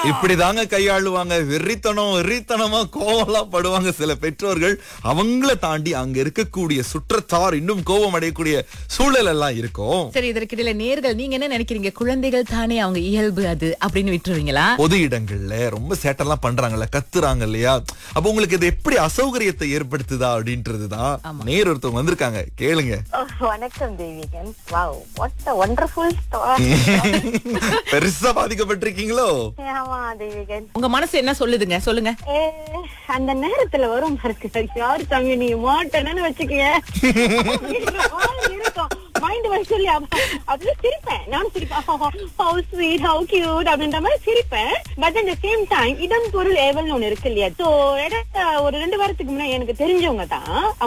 இப்படிதாங்க கையாளுவாங்க வெறித்தனம் வெறித்தனமா கோவம்லாம் படுவாங்க சில பெற்றோர்கள் அவங்கள தாண்டி அங்க இருக்கக்கூடிய சுற்றத்தார் இன்னும் கோபம் அடையக்கூடிய சூழல் எல்லாம் இருக்கும் சரி இதற்கிடையில நேர்கள் நீங்க என்ன நினைக்கிறீங்க குழந்தைகள் தானே அவங்க இயல்பு அது அப்படின்னு விட்டுருவீங்களா பொது இடங்கள்ல ரொம்ப சேட்டெல்லாம் பண்றாங்கல்ல கத்துறாங்க இல்லையா அப்ப உங்களுக்கு இது எப்படி அசௌகரியத்தை ஏற்படுத்துதா அப்படின்றதுதான் நேர் ஒருத்தவங்க வந்திருக்காங்க கேளுங்க Oh, வணக்கம் Devikan wow what uh wonderful பெருசா பாதிக்கப்பட்டிருக்கீங்களோ ஆமா தேவிகன் உங்க மனசு என்ன சொல்லுதுங்க சொல்லுங்க ஏ, அந்த நேரத்துல வரும் பாருங்க யாரு தம்பி நீ மாட்டேன்னு வச்சுக்கங்க இருக்கும் மைண்ட் வர சொல்லி அப்ப- அப்படியே சிரிப்பேன் நானும் சிரிப்பேன் ஹவு ஸ்வீட் ஹவு கியூட் அப்படின்ற மாதிரி சிரிப்பேன் பட் அந்த சேம் டைம் இடம் பொருள் ஏவல்னு ஒண்ணு இருக்கு இல்லையா சோ ஒரு ரெண்டு வாரத்துக்கு முன்னாடி எனக்கு தெரிஞ்சவங்க தான்